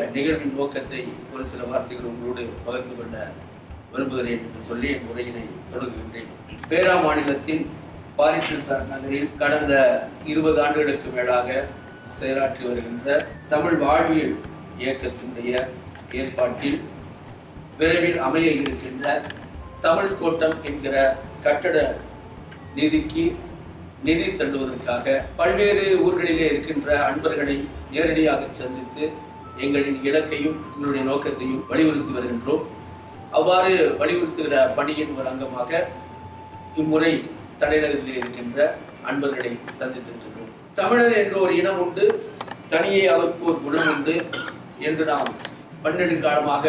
நிகழ்வின் நோக்கத்தை ஒரு சில வார்த்தைகள் உங்களோடு பகிர்ந்து கொள்ள விரும்புகிறேன் என்று சொல்லி என் உரையினை தொடங்குகின்றேன் பேரா மாநிலத்தின் பாரிசுத்தார் நகரில் கடந்த இருபது ஆண்டுகளுக்கு மேலாக செயலாற்றி வருகின்ற தமிழ் வாழ்வியல் இயக்கத்தினுடைய ஏற்பாட்டில் விரைவில் அமைய இருக்கின்ற தமிழ் கோட்டம் என்கிற கட்டட நிதிக்கு நிதி தள்ளுவதற்காக பல்வேறு ஊர்களிலே இருக்கின்ற அன்பர்களை நேரடியாக சந்தித்து எங்களின் இலக்கையும் எங்களுடைய நோக்கத்தையும் வலியுறுத்தி வருகின்றோம் அவ்வாறு வலியுறுத்துகிற பணியின் ஒரு அங்கமாக இம்முறை தலைநகரில் இருக்கின்ற அன்பர்களை சந்தித்திருக்கின்றோம் தமிழர் என்ற ஒரு இனம் உண்டு தனியே அவருக்கு ஒரு குணம் உண்டு என்று நாம் பன்னெடுங்காலமாக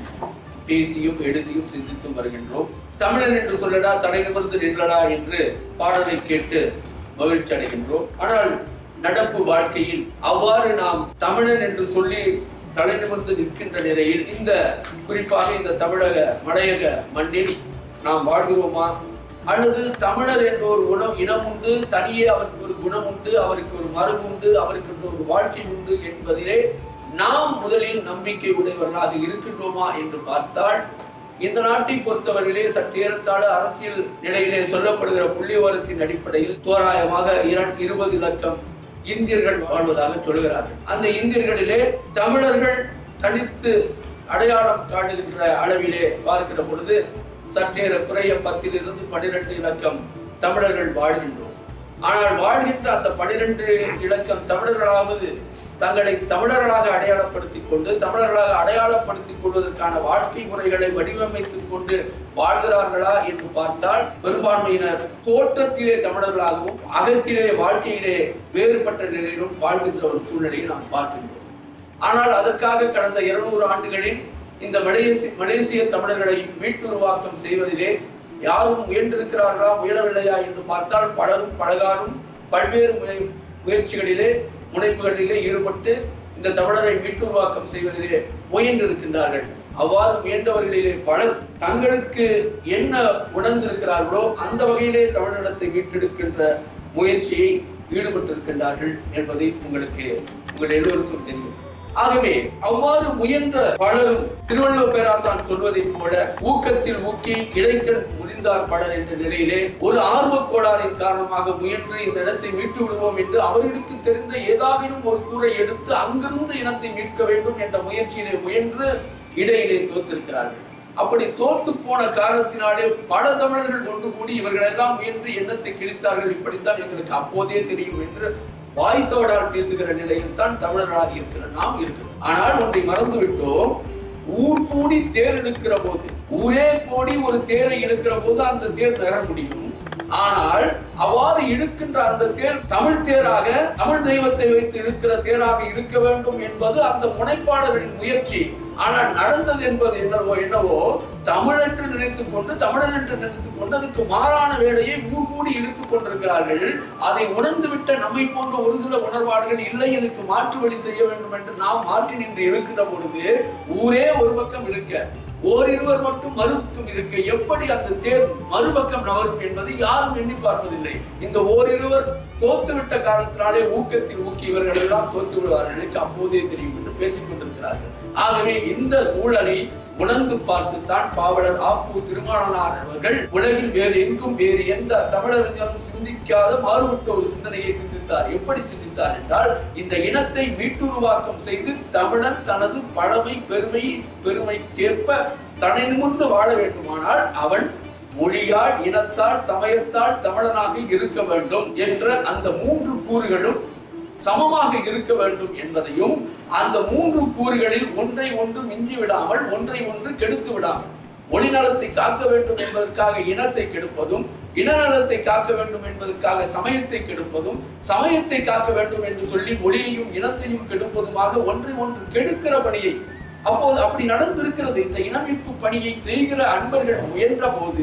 பேசியும் எழுதியும் சிந்தித்தும் வருகின்றோம் தமிழன் என்று சொல்லடா தலை நிமிர்ந்து நின்றடா என்று பாடலை கேட்டு மகிழ்ச்சி அடைகின்றோம் ஆனால் நடப்பு வாழ்க்கையில் அவ்வாறு நாம் தமிழன் என்று சொல்லி தலை நிமிர்ந்து நிற்கின்ற நிலையில் இந்த குறிப்பாக இந்த தமிழக மலையக மண்ணில் நாம் வாழ்கிறோமா அல்லது தமிழர் என்ற ஒரு குணம் இனம் உண்டு தனியே அவருக்கு ஒரு குணம் உண்டு அவருக்கு ஒரு மரபு உண்டு அவருக்கு என்று ஒரு வாழ்க்கை உண்டு என்பதிலே நாம் முதலில் நம்பிக்கை உடையவர்களாக இருக்கின்றோமா என்று பார்த்தால் இந்த நாட்டை பொறுத்தவரையிலே சற்றேறத்தாழ அரசியல் நிலையிலே சொல்லப்படுகிற புள்ளிவரத்தின் அடிப்படையில் தோராயமாக இரண் இருபது லட்சம் இந்தியர்கள் வாழ்வதாக சொல்கிறார்கள் அந்த இந்தியர்களிலே தமிழர்கள் தனித்து அடையாளம் காணுகின்ற அளவிலே பார்க்கிற பொழுது சற்றேற குறைய பத்திலிருந்து பனிரெண்டு இலக்கம் தமிழர்கள் வாழ்கின்றோம் ஆனால் வாழ்கின்ற அந்த பனிரெண்டு இலக்கம் தமிழர்களாவது தங்களை தமிழர்களாக அடையாளப்படுத்திக் கொண்டு தமிழர்களாக அடையாளப்படுத்திக் கொள்வதற்கான வாழ்க்கை முறைகளை வடிவமைத்துக் கொண்டு வாழ்கிறார்களா என்று பார்த்தால் பெரும்பான்மையினர் தோற்றத்திலே தமிழர்களாகவும் அகத்திலே வாழ்க்கையிலே வேறுபட்ட நிலையிலும் வாழ்கின்ற ஒரு சூழ்நிலையை நாம் பார்க்கின்றோம் ஆனால் அதற்காக கடந்த இருநூறு ஆண்டுகளில் இந்த மலேசி மலேசிய தமிழர்களை மீட்டுருவாக்கம் செய்வதிலே யாரும் முயன்றிருக்கிறார்களா முயலவில்லையா என்று பார்த்தால் பலரும் பலகாரும் பல்வேறு முய- முயற்சிகளிலே முனைப்புகளிலே ஈடுபட்டு இந்த தமிழரை மீட்டுருவாக்கம் செய்வதிலே முயன்றிருக்கின்றார்கள் அவ்வாறு முயன்றவர்களிலே பலர் தங்களுக்கு என்ன உணர்ந்திருக்கிறார்களோ அந்த வகையிலே தமிழினத்தை மீட்டெடுக்கின்ற முயற்சியை ஈடுபட்டிருக்கின்றார்கள் என்பதை உங்களுக்கு உங்கள் எல்லோருக்கும் தெரியும் ஆகவே அவ்வாறு முயன்ற பலரும் திருவள்ளுவர் பேராசான் சொல்வதைப் போல ஊக்கத்தில் ஊக்கி இடைக்கண் முறிந்தார் பலர் என்ற நிலையிலே ஒரு ஆர்வக் கோளாறின் காரணமாக முயன்று இந்த இடத்தை மீட்டு விடுவோம் என்று அவர்களுக்கு தெரிந்த ஏதாவிலும் ஒரு கூரை எடுத்து அங்கிருந்து இனத்தை மீட்க வேண்டும் என்ற முயற்சியிலே முயன்று இடையிலே தோத்திருக்கிறார்கள் அப்படி தோத்து போன காரணத்தினாலே பல தமிழர்கள் ஒன்று கூடி இவர்கள் எல்லாம் முயன்று எண்ணத்தை கிழித்தார்கள் இப்படித்தான் எங்களுக்கு அப்போதே தெரியும் என்று வாய்சோடால் பேசுகிற நிலையில் தான் தமிழர்களாக இருக்கிற நாம் இருக்கிறோம் ஆனால் ஒன்றை மறந்து விட்டோம் ஊர் கூடி தேர் இழுக்கிற போது ஊரே கூடி ஒரு தேரை இழுக்கிற போது அந்த தேர் நகர முடியும் ஆனால் அவ்வாறு இழுக்கின்ற அந்த தேர் தமிழ் தேராக தமிழ் தெய்வத்தை வைத்து இழுக்கிற தேராக இருக்க வேண்டும் என்பது அந்த முனைப்பாளர்களின் முயற்சி ஆனால் நடந்தது என்பது என்னவோ என்னவோ தமிழ் என்று நினைத்துக் கொண்டு தமிழன் என்று நினைத்துக் கொண்டு அதுக்கு மாறான வேலையை ஊர் கூடி இழுத்துக் கொண்டிருக்கிறார்கள் அதை உணர்ந்துவிட்ட நம்மை போன்ற ஒரு சில உணர்வாளர்கள் இல்லை இதுக்கு மாற்று வழி செய்ய வேண்டும் என்று நாம் மாற்றி நின்று இழுக்கின்ற பொழுது ஊரே ஒரு பக்கம் இழுக்க ஓரிருவர் மட்டும் மறுபக்கம் இருக்க எப்படி அந்த தேர் மறுபக்கம் நகரும் என்பதை யாரும் எண்ணி பார்ப்பதில்லை இந்த ஓரிருவர் தோத்துவிட்ட காரணத்தினாலே ஊக்கத்தில் ஊக்கி இவர்கள் எல்லாம் தோத்து விடுவார்கள் எனக்கு அப்போதே தெரியும் என்று பேசிக் கொண்டிருக்கிறார்கள் ஆகவே இந்த சூழலை உணர்ந்து பார்த்துத்தான் பாவலர் ஆப்பு திருமாவளவனார் அவர்கள் உலகில் வேறு எங்கும் வேறு எந்த தமிழறிஞரும் சிந்திக்காத மாறுபட்ட ஒரு சிந்தனையை சிந்தித்தார் எப்படி சிந்தித்தார் என்றால் இந்த இனத்தை மீட்டுருவாக்கம் செய்து தமிழன் தனது பழமை பெருமை பெருமைக்கேற்ப தன்னை நிமிர்ந்து வாழ வேண்டுமானால் அவன் மொழியால் இனத்தால் சமயத்தால் தமிழனாக இருக்க வேண்டும் என்ற அந்த மூன்று கூறுகளும் சமமாக இருக்க வேண்டும் என்பதையும் அந்த மூன்று கூறுகளில் ஒன்றை ஒன்று மிஞ்சி விடாமல் ஒன்றை ஒன்று கெடுத்து விடாமல் மொழிநலத்தை காக்க வேண்டும் என்பதற்காக இனத்தை கெடுப்பதும் இனநலத்தை காக்க வேண்டும் என்பதற்காக சமயத்தை கெடுப்பதும் சமயத்தை காக்க வேண்டும் என்று சொல்லி மொழியையும் இனத்தையும் கெடுப்பதுமாக ஒன்றை ஒன்று கெடுக்கிற பணியை அப்போது அப்படி நடந்திருக்கிறது இந்த இனமீட்பு பணியை செய்கிற அன்பர்கள் முயன்ற போது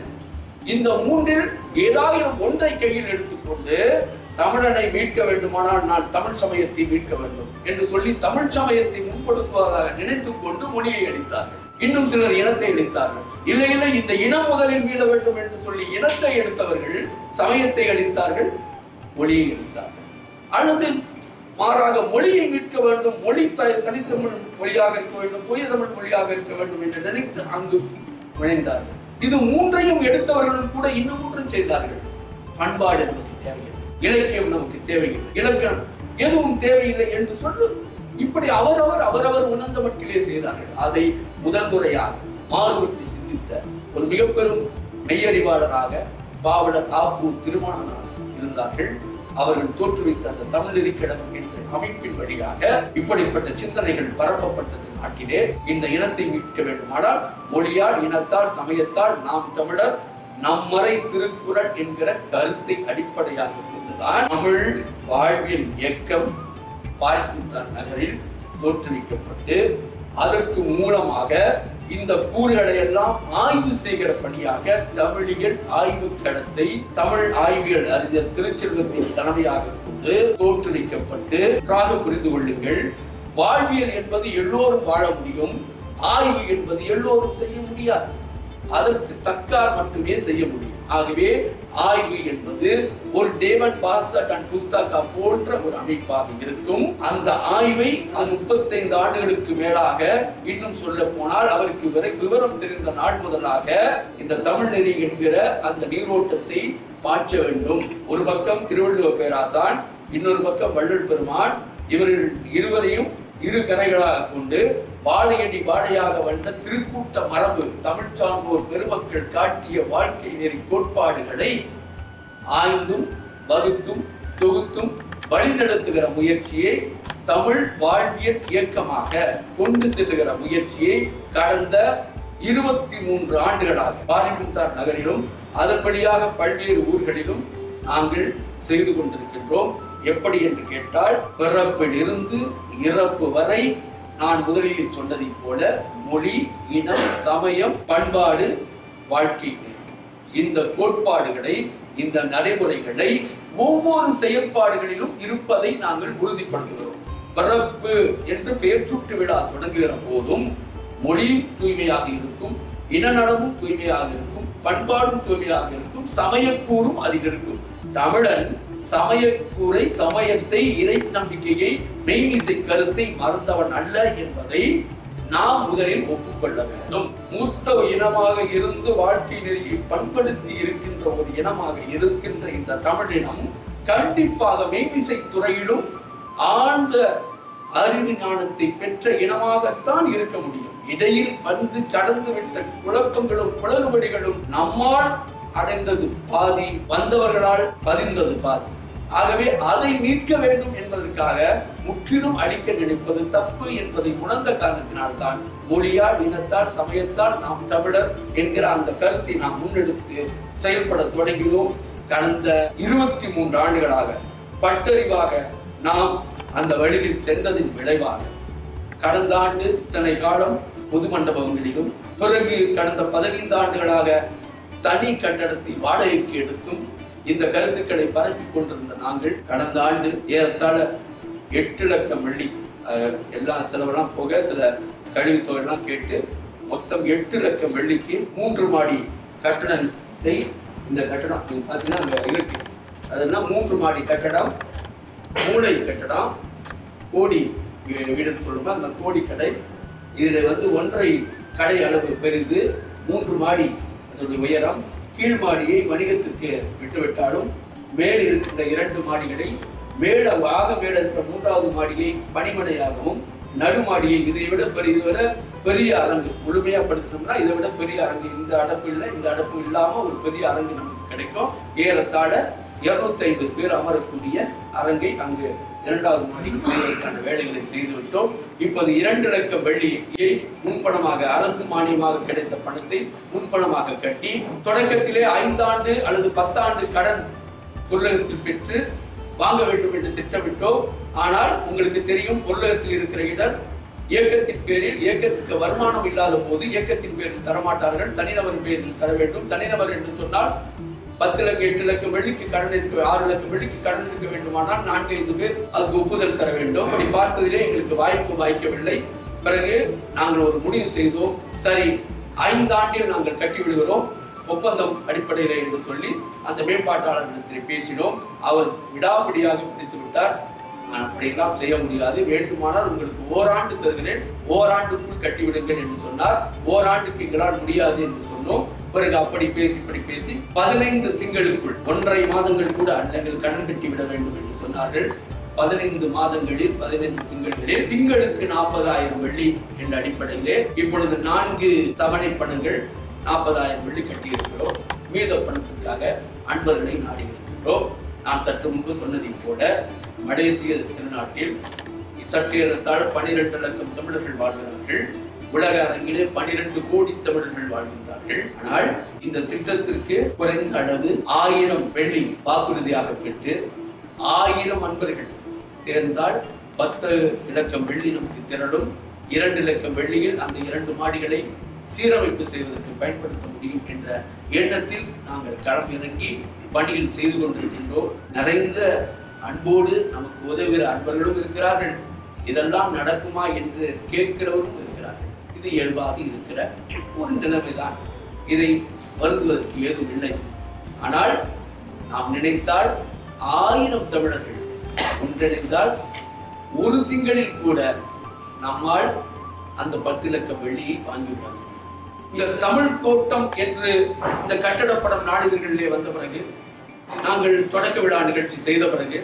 இந்த மூன்றில் ஏதாவது ஒன்றை கையில் எடுத்துக்கொண்டு தமிழனை மீட்க வேண்டுமானால் நான் தமிழ் சமயத்தை மீட்க வேண்டும் என்று சொல்லி தமிழ் சமயத்தை முன்படுத்துவதாக நினைத்துக் கொண்டு மொழியை அளித்தார்கள் இன்னும் சிலர் இனத்தை அளித்தார்கள் இல்லை இல்லை இந்த இனம் முதலில் மீள வேண்டும் என்று சொல்லி இனத்தை எடுத்தவர்கள் சமயத்தை அளித்தார்கள் மொழியை அளித்தார்கள் அல்லது மாறாக மொழியை மீட்க வேண்டும் மொழி த- தனித்தமிழ் மொழியாக இருக்க வேண்டும் தூய தமிழ் மொழியாக இருக்க வேண்டும் என்று நினைத்து அங்கு நுழைந்தார்கள் இது மூன்றையும் எடுத்தவர்களும் கூட இன்னும் மூன்றும் செய்தார்கள் பண்பாடு நமக்கு தேவையில்லை இலக்கியம் நமக்கு தேவையில்லை இலக்கணம் எதுவும் தேவையில்லை என்று சொல்லு இப்படி அவரவர் அவரவர் உணர்ந்த மட்டிலே செய்தார்கள் அதை முதல் முறையாக மாறுபட்டு சிந்தித்த ஒரு மிக பெரும் மெய்யறிவாளராக பாவலர் ஆப்பு திருமானனார் இருந்தார்கள் அவர்கள் தோற்றுவித்த அந்த தமிழ் கழகம் என்ற அமைப்பின் வழியாக இப்படிப்பட்ட சிந்தனைகள் பரப்பப்பட்டது நாட்டிலே இந்த இனத்தை மீட்க வேண்டுமானால் மொழியால் இனத்தால் சமயத்தால் நாம் தமிழர் நம்மறை திருக்குறள் என்கிற கருத்தை அடிப்படையாக கொண்டுதான் தமிழ் வாழ்வியல் இயக்கம் பாய்க்குத்தான் நகரில் தோற்றுவிக்கப்பட்டு அதற்கு மூலமாக இந்த கூறுகளை எல்லாம் ஆய்வு செய்கிற பணியாக தமிழியல் ஆய்வு களத்தை தமிழ் ஆய்வியல் அறிஞர் திருச்செல்வத்தின் தலைமையாக கொண்டு தோற்றுவிக்கப்பட்டு நன்றாக புரிந்து கொள்ளுங்கள் வாழ்வியல் என்பது எல்லோரும் வாழ முடியும் ஆய்வு என்பது எல்லோரும் செய்ய முடியாது அதற்கு தக்கார் மட்டுமே செய்ய முடியும் ஆகவே ஆய்வு என்பது ஒரு டேவன் பாசட் அண்ட் புஸ்தகா போன்ற ஒரு அமைப்பாக இருக்கும் அந்த ஆய்வை அது முப்பத்தைந்து ஆண்டுகளுக்கு மேலாக இன்னும் சொல்ல போனால் அவருக்கு விரை விவரம் தெரிந்த நாள் முதலாக இந்த தமிழ் நெறி என்கிற அந்த நீரோட்டத்தை பாய்ச்ச வேண்டும் ஒரு பக்கம் திருவள்ளுவ பேராசான் இன்னொரு பக்கம் வள்ளல் பெருமான் இவர்கள் இருவரையும் இரு கரைகளாக கொண்டு வாழையடி வாழையாக வந்த திருக்கூட்ட மரபு தமிழ் சான்றோர் பெருமக்கள் காட்டிய வாழ்க்கை நெறி கோட்பாடுகளை ஆய்ந்தும் வகுத்தும் தொகுத்தும் வழிநடத்துகிற முயற்சியை தமிழ் வாழ்வியல் இயக்கமாக கொண்டு செல்லுகிற முயற்சியை கடந்த இருபத்தி மூன்று ஆண்டுகளாக பாலிமுத்தார் நகரிலும் அதன் வழியாக பல்வேறு ஊர்களிலும் நாங்கள் செய்து கொண்டிருக்கின்றோம் எப்படி என்று கேட்டால் பிறப்பிலிருந்து இறப்பு வரை நான் முதலில் சொன்னதைப் போல மொழி இனம் சமயம் பண்பாடு வாழ்க்கை நெறி. இந்த கோட்பாடுகளை இந்த நடைமுறைகளை ஒவ்வொரு செயல்பாடுகளிலும் இருப்பதை நாங்கள் உறுதிப்படுத்துகிறோம் பிறப்பு என்று பெயர் சுட்டு விழா தொடங்குகிற போதும் மொழியும் தூய்மையாக இருக்கும் இனநலமும் தூய்மையாக இருக்கும் பண்பாடும் தூய்மையாக இருக்கும் சமயக்கூறும் அதில் இருக்கும் தமிழன் சமயக்கூறை சமயத்தை இறை நம்பிக்கையை மெய்மிசை கருத்தை மறந்தவன் அல்ல என்பதை நாம் முதலில் ஒப்புக்கொள்ள வேண்டும் மூத்த இனமாக இருந்து வாழ்க்கை நெறியை பண்படுத்தி இருக்கின்ற ஒரு இனமாக இருக்கின்ற இந்த தமிழினம் கண்டிப்பாக மெய்மிசை துறையிலும் ஆழ்ந்த அறிவு ஞானத்தை பெற்ற இனமாகத்தான் இருக்க முடியும் இடையில் வந்து கடந்து விட்ட குழப்பங்களும் குளறுபடிகளும் நம்மால் அடைந்தது பாதி வந்தவர்களால் பதிந்தது பாதி ஆகவே அதை மீட்க வேண்டும் என்பதற்காக முற்றிலும் அழிக்க நினைப்பது தப்பு என்பதை உணர்ந்த காரணத்தினால்தான் மொழியால் இனத்தால் சமயத்தால் நாம் தமிழர் என்கிற அந்த கருத்தை நாம் முன்னெடுத்து செயல்பட தொடங்கினோம் கடந்த இருபத்தி மூன்று ஆண்டுகளாக பட்டறிவாக நாம் அந்த வழியில் சென்றதின் விளைவாக கடந்த ஆண்டு இத்தனை காலம் பொது மண்டபங்களிலும் பிறகு கடந்த பதினைந்து ஆண்டுகளாக தனி கட்டடத்தை வாடகைக்கு எடுத்தும் இந்த கருத்துக்களை பரப்பிக் கொண்டிருந்த நாங்கள் கடந்த ஆண்டு ஏறத்தாழ எட்டு லட்சம் வெள்ளி அஹ், எல்லா செலவெல்லாம் போக சில கழிவுத் தொகையெல்லாம் கேட்டு மொத்தம் எட்டு லட்சம் வெள்ளிக்கு மூன்று மாடி கட்டடத்தை இந்த கட்டடம் நீங்க பார்த்தீங்கன்னா அங்க இருக்கு அதுனா மூன்று மாடி கட்டடம் மூளை கட்டடம் கோடி வீ- வீடுன்னு சொல்லுவோம் அந்த கோடி கடை இதுல வந்து ஒன்றரை கடை அளவு பெரிது மூன்று மாடி அதனுடைய உயரம் கீழ் மாடியை வணிகத்திற்கு விட்டுவிட்டாலும் மேல் இருக்கின்ற இரண்டு மாடிகளை மேல ஆக மேல இருக்கிற மூன்றாவது மாடியை பணிமனையாகவும் நடுமாடியை இதை விட பெரிய இதை விட பெரிய அரங்கு முழுமையா படுத்தணும்னா இதை விட பெரிய அரங்கு இந்த அடப்பு இல்லை இந்த அடப்பு இல்லாம ஒரு பெரிய அரங்கு நமக்கு கிடைக்கும் ஏறத்தாழ இருநூத்தி ஐம்பது பேர் அமரக்கூடிய அரங்கை அங்கு இரண்டாவது மாடிக்கு செய்வதற்கான வேலைகளை செய்து விட்டோம் இப்போது இரண்டு லட்சம் வெள்ளியை முன்பணமாக அரசு மானியமாக கிடைத்த பணத்தை முன்பணமாக கட்டி தொடக்கத்திலே ஐந்தாண்டு அல்லது பத்தாண்டு கடன் பொருளகத்தில் பெற்று வாங்க வேண்டும் என்று திட்டமிட்டோம் ஆனால் உங்களுக்கு தெரியும் பொருளகத்தில் இருக்கிற இடம் இயக்கத்தின் பேரில் இயக்கத்துக்கு வருமானம் இல்லாத போது இயக்கத்தின் பேரில் தரமாட்டார்கள் தனிநபர் பேரில் தர வேண்டும் தனிநபர் என்று சொன்னால் பத்து லட்சம் எட்டு லட்சம் வெள்ளிக்கு கடன் இருக்க ஆறு லட்சம் வெள்ளிக்கு கடன் இருக்க வேண்டுமானால் நான்கு ஐந்து பேர் அதுக்கு ஒப்புதல் தர வேண்டும் அப்படி பார்த்ததிலே எங்களுக்கு வாய்ப்பு வாய்க்கவில்லை பிறகு நாங்கள் ஒரு முடிவு செய்தோம் சரி ஐந்தாண்டில் நாங்கள் கட்டி விடுகிறோம் ஒப்பந்தம் அடிப்படையில் என்று சொல்லி அந்த மேம்பாட்டாளரிடத்தில் பேசினோம் அவர் விடாபிடியாக பிடித்து விட்டார் நான் அப்படியெல்லாம் செய்ய முடியாது வேண்டுமானால் உங்களுக்கு ஓராண்டு தருகிறேன் ஓராண்டுக்குள் கட்டிவிடுங்கள் என்று சொன்னார் ஓராண்டுக்கு எங்களால் முடியாது என்று சொன்னோம் பிறகு அப்படி பேசி இப்படி பேசி பதினைந்து திங்களுக்குள் ஒன்றரை மாதங்கள் கூட அண்ணங்கள் கடன் கட்டி விட வேண்டும் என்று சொன்னார்கள் பதினைந்து மாதங்களில் பதினைந்து திங்களில் திங்களுக்கு நாற்பதாயிரம் வெள்ளி என்ற அடிப்படையிலே இப்பொழுது நான்கு தவணை பணங்கள் நாற்பதாயிரம் வெள்ளி கட்டியிருக்கிறோம் மீத பணத்திற்காக அன்பர்களை நாடி இருக்கின்றோம் நான் சற்று முன்பு சொன்னதைப் போல மலேசிய திருநாட்டில் சற்று ஏறத்தாழ பனிரெண்டு லட்சம் தமிழர்கள் வாழ்கிறார்கள் உலக அரங்கிலே பனிரெண்டு கோடி தமிழர்கள் வாழ்கின்றார்கள் ஆனால் இந்த திட்டத்திற்கு குறைந்த அளவு ஆயிரம் வெள்ளி வாக்குறுதியாக பெற்று ஆயிரம் அன்பர்கள் தேர்ந்தால் பத்து இலக்கம் வெள்ளி நமக்கு திரளும் இரண்டு இலக்கம் வெள்ளியில் அந்த இரண்டு மாடிகளை சீரமைப்பு செய்வதற்கு பயன்படுத்த முடியும் என்ற எண்ணத்தில் நாங்கள் களம் இறங்கி பணியில் செய்து கொண்டிருக்கின்றோம் நிறைந்த அன்போடு நமக்கு உதவுகிற அன்பர்களும் இருக்கிறார்கள் இதெல்லாம் நடக்குமா என்று கேட்கிறவரும் இருக்கிறார்கள் இது இயல்பாக இருக்கிற ஒரு நிலைமைதான் இதை வருந்துவதற்கு ஏதும் இல்லை ஆனால் நாம் நினைத்தால் ஆயிரம் தமிழர்கள் ஒன்றிணைந்தால் ஒரு திங்களில் கூட நம்மால் அந்த பத்து லட்சம் வெள்ளியை வாங்கிவிட முடியும் இந்த தமிழ் கோட்டம் என்று இந்த கட்டடப்படம் நாளிதழ்களிலே வந்த பிறகு நாங்கள் தொடக்க விழா நிகழ்ச்சி செய்த பிறகு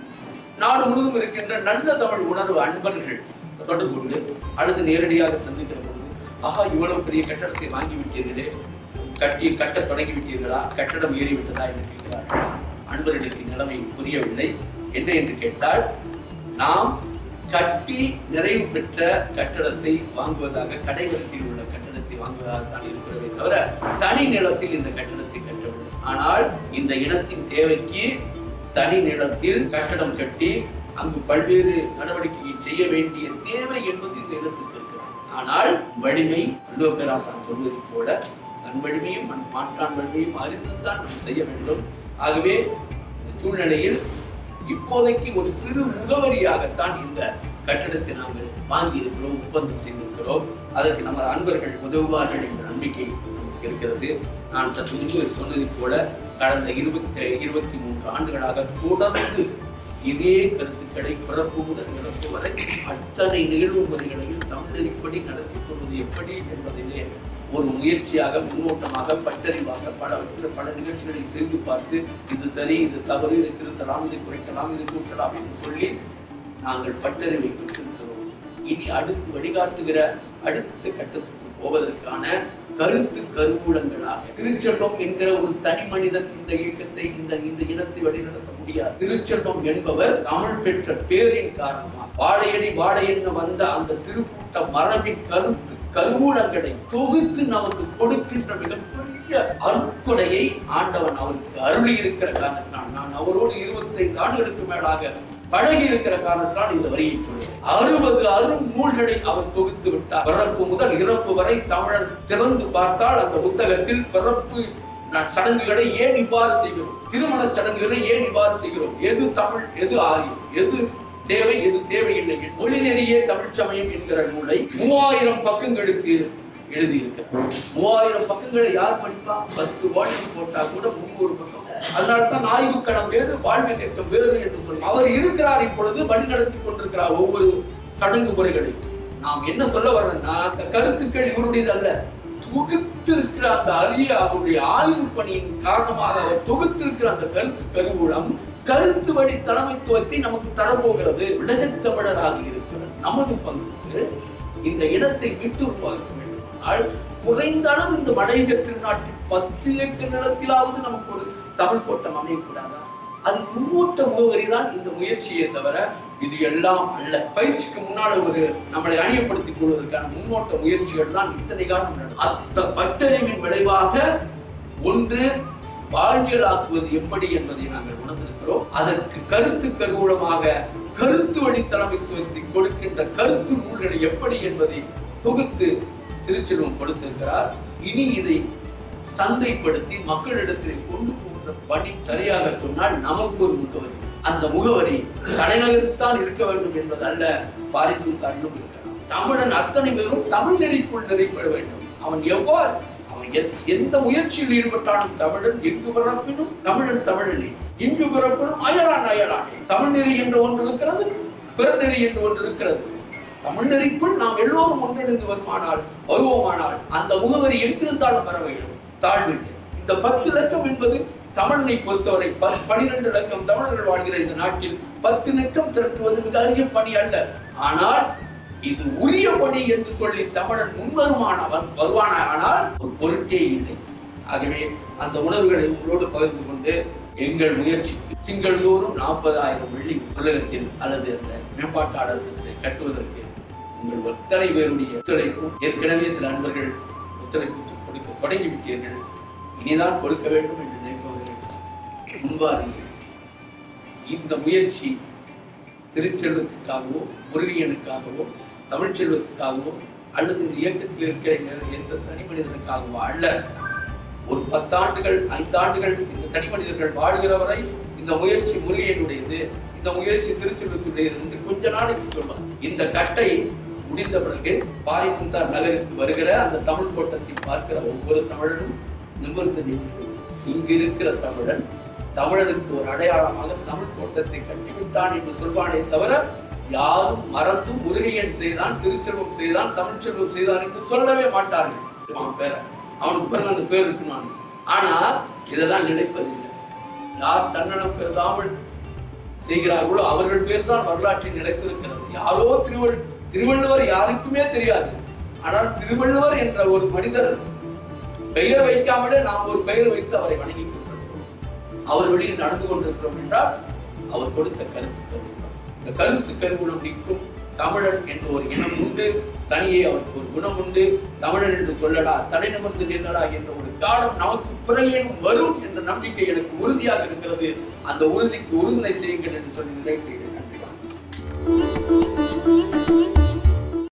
நாடு முழுவதும் இருக்கின்ற நல்ல தமிழ் உணர்வு அன்பர்கள் தொடர்பு கொண்டு அல்லது நேரடியாக சந்திக்கிற பொழுது ஆஹா இவ்வளவு பெரிய கட்டடத்தை வாங்கி விட்டீர்களே கட்டி கட்ட தொடங்கி விட்டீர்களா கட்டடம் ஏறிவிட்டதா என்று கேட்கிறார்கள் அன்பர்களுக்கு நிலைமை புரியவில்லை என்ன என்று கேட்டால் நாம் கட்டி நிறைவு பெற்ற கட்டடத்தை வாங்குவதாக கடைவரிசையில் உள்ள கட்டடத்தை வாங்குவதாக தான் இருக்கிறதே தவிர தனி நிலத்தில் இந்த கட்டடத்தை கட்டவில்லை ஆனால் இந்த இனத்தின் தேவைக்கு தனி நிலத்தில் கட்டடம் கட்டி அங்கு பல்வேறு நடவடிக்கையை செய்ய வேண்டிய தேவை என்பது இந்த இடத்துக்கு இருக்கிறது ஆனால் வலிமை வள்ளுவ பேராசாரம் சொல்வதைப் போல தன் வலிமையும் மண் மாற்றான் வலிமையும் அறிந்துதான் நாம் செய்ய வேண்டும் ஆகவே இந்த சூழ்நிலையில் இப்போதைக்கு ஒரு சிறு முகவரியாகத்தான் இந்த கட்டடத்தை நாங்கள் வாங்கி இருக்கிறோம் ஒப்பந்தம் செய்திருக்கிறோம் அதற்கு நமது அன்பர்கள் உதவுவார்கள் என்ற நம்பிக்கை நமக்கு இருக்கிறது நான் சற்று முன்பு சொன்னதைப் போல கடந்த இருபத்தி இருபத்தி மூன்று ஆண்டுகளாக தொடர்ந்து இதே கருத்துக்களை பிறப்பு முதல் இறப்பு வரை அத்தனை நிகழ்வு முறைகளையும் தமிழறிப்படி நடத்தி கொள்வது எப்படி என்பதிலே ஒரு முயற்சியாக முன்னோட்டமாக பட்டறிவாக பல பல நிகழ்ச்சிகளை செய்து பார்த்து இது சரி இது தவறு இதை திருத்தலாம் இதை குறைக்கலாம் இதை கூட்டலாம் என்று சொல்லி நாங்கள் பட்டறிவை பெற்றிருக்கிறோம் இனி அடுத்து வழிகாட்டுகிற அடுத்த கட்டத்துக்கு போவதற்கான கருத்து கருவூலங்களாக திருச்செல்வம் என்கிற ஒரு தனி மனிதன் இந்த இயக்கத்தை இந்த இந்த இனத்தை வழிநடத்த முடியாது திருச்செல்வம் என்பவர் தமிழ் பெற்ற பேரின் காரணமாக வாழையடி வாழை என்ன வந்த அந்த திருக்கூட்ட மரபின் கருத்து கருவூலங்களை தொகுத்து நமக்கு கொடுக்கின்ற மிகப்பெரிய அருட்கொடையை ஆண்டவன் அவருக்கு அருளி இருக்கிற காரணத்தினால் நான் அவரோடு இருபத்தைந்து ஆண்டுகளுக்கு மேலாக பழகி இருக்கிற காரணத்தினால் இந்த வரியை சொல்லுவேன் அறுபது அரும் நூல்களை அவர் தொகுத்து விட்டார் பிறப்பு முதல் இறப்பு வரை தமிழன் திறந்து பார்த்தால் அந்த புத்தகத்தில் பிறப்பு ந- சடங்குகளை ஏன் இவ்வாறு செய்கிறோம் திருமண சடங்குகளை ஏன் இவ்வாறு செய்கிறோம் எது தமிழ் எது ஆரியம் எது தேவை எது தேவையில்லை மொழி நெறியே தமிழ் சமயம் என்கிற நூலை மூவாயிரம் பக்கங்களுக்கு எழுதியிருக்கிறார் மூவாயிரம் பக்கங்களை யார் படிப்பா பத்து வால்யூம் போட்டா கூட முன்னூறு பக்கம் அதனால தான் ஆய்வுக்களம் வேறு வாழ்வியல் இயக்கம் வேறு என்று சொல்லி அவர் இருக்கிறார் இப்பொழுது வழி நடத்தி கொண்டிருக்கிறார் ஒவ்வொரு சடங்கு முறைகளை நாம் என்ன சொல்ல வர்றோம்னா அந்த கருத்துக்கள் இவருடையது அல்ல தொகுத்திருக்கிற அந்த அரிய அவருடைய ஆய்வு பணியின் காரணமாக அவர் தொகுத்திருக்கிற அந்த கருத்து கருவூலம் கருத்து வழி தலைமைத்துவத்தை நமக்கு தரப்போகிறது உலகத் தமிழராக இருக்கிற நமது பங்குக்கு இந்த இடத்தை மீட்டு உருவாக்க வேண்டுமானால் குறைந்த அளவு இந்த மலையக திருநாட்டில் பத்து ஏக்கர் நிலத்திலாவது நமக்கு ஒரு தமிழ் கோட்டம் அமையக்கூடாதா அது முன்னோட்ட முகவரி தான் இந்த முயற்சியே தவிர இது எல்லாம் அல்ல பயிற்சிக்கு முன்னால ஒரு நம்மளை அணியப்படுத்திக் கொள்வதற்கான முன்னோட்ட முயற்சிகள் தான் இத்தனை காலம் நடந்தது. அத்த பட்டறிவின் விளைவாக ஒன்று வாழ்வியலாக்குவது எப்படி என்பதை நாங்கள் உணர்ந்திருக்கிறோம் அதற்கு கருத்து கருவூலமாக கருத்து வழி தலைமைத்துவத்தை கொடுக்கின்ற கருத்து நூல்களை எப்படி என்பதை தொகுத்து திருச்செல்வம் கொடுத்திருக்கிறார் இனி இதை சந்தைப்படுத்தி மக்களிடத்தில் கொண்டு போகிற பணி சரியாக சொன்னால் நமக்கு ஒரு முகவரி அந்த முகவரி தலைநகரில்தான் இருக்க வேண்டும் என்பதல்ல பாரித்தூத்தாரிலும் இருக்கலாம் தமிழன் அத்தனை பேரும் தமிழ் நெறிக்குள் நெறிப்பட வேண்டும் அவன் எவ்வாறு அவன் எத்- எந்த முயற்சியில் ஈடுபட்டாலும் தமிழன் எங்கு பிறப்பினும் தமிழன் தமிழனே இங்கு பிறப்பினும் அயலான் அயலானே தமிழ் நெறி என்று ஒன்று இருக்கிறது பிறநெறி என்று ஒன்று இருக்கிறது தமிழ் நெறிக்குள் நாம் எல்லோரும் ஒன்றிணைந்து வருமானால் வருவோமானால் அந்த முகவரி எங்கிருந்தாலும் வர வேண்டும் தாழ்வில்லை இந்த பத்து இலக்கம் என்பது தமிழனை பொறுத்தவரை ப- பனிரெண்டு இலக்கம் தமிழர்கள் வாழ்கிற இந்த நாட்டில் பத்து இலக்கம் திரட்டுவது மிக அரிய பணி அல்ல ஆனால் இது உரிய பணி என்று சொல்லி தமிழன் முன்வருமானவன் வருவானால் ஒரு பொருட்டே இல்லை ஆகவே அந்த உணர்வுகளை உங்களோடு பகிர்ந்து கொண்டு எங்கள் முயற்சி திங்கள்தோறும் நாற்பதாயிரம் வெள்ளி உலகத்தில் அல்லது அந்த மேம்பாட்டாளர் திட்டத்தை கட்டுவதற்கு உங்கள் அத்தனை பேருடைய ஒத்துழைப்பும் ஏற்கனவே சில நண்பர்கள் ஒத்துழைப்பு கொடுக்க தொடங்கிவிட்டீர்கள் இனிதான் கொடுக்க வேண்டும் என்று நினைப்பவர்கள் முன்வாருங்கள் இந்த முயற்சி திருச்செல்வத்துக்காகவோ முருகையனுக்காகவோ தமிழ் செல்வத்துக்காகவோ அல்லது இந்த இயக்கத்தில் இருக்கிற எந்த தனி மனிதனுக்காகவோ அல்ல ஒரு பத்தாண்டுகள் ஐந்தாண்டுகள் இந்த தனி மனிதர்கள் வாழ்கிற வரை இந்த முயற்சி முருகையனுடையது இந்த முயற்சி திருச்செல்வத்துடையது என்று கொஞ்ச நாளைக்கு சொல்லுவார் இந்த கட்டை முடிந்த பிறகு பாரிமுந்தார் நகருக்கு வருகிற அந்த தமிழ் கோட்டத்தை பார்க்கிற ஒவ்வொரு தமிழனும் நிமிர்ந்து நின்று இங்கு இருக்கிற தமிழன் தமிழனுக்கு ஒரு அடையாளமாக தமிழ் கோட்டத்தை கட்டிவிட்டான் என்று சொல்வானே தவிர யாரும் மறந்து முருகையன் செய்தான் திருச்செல்வம் செய்தான் தமிழ்ச்செல்வம் செய்தான் என்று சொல்லவே மாட்டார்கள் அவன் பேர அவனுக்கு பிறகு அந்த பேர் இருக்குமான் ஆனா இதெல்லாம் நினைப்பதில்லை யார் தன்னலம் பெருதாமல் செய்கிறார்களோ அவர்கள் பேர் தான் வரலாற்றில் நிலைத்திருக்கிறது யாரோ திருவள் திருவள்ளுவர் யாருக்குமே தெரியாது ஆனால் திருவள்ளுவர் என்ற ஒரு மனிதர் பெயர் வைக்காமலே நாம் ஒரு பெயர் வைத்து அவரை வணங்கிக் கொண்டிருக்கிறோம் அவர் வெளியில் நடந்து கொண்டிருக்கிறோம் என்றால் அவர் கொடுத்த கருத்து கருவுணம் இந்த கருத்து கருவுணம் நிற்கும் தமிழன் என்ற ஒரு இனம் உண்டு தனியே அவருக்கு ஒரு குணம் உண்டு தமிழன் என்று சொல்லடா தலை நிமிர்ந்து நின்றடா என்ற ஒரு காலம் நமக்கு பிறகேனும் வரும் என்ற நம்பிக்கை எனக்கு உறுதியாக இருக்கிறது அந்த உறுதிக்கு உறுதுணை செய்யுங்கள் என்று சொல்லி நிலை செய்கிறேன்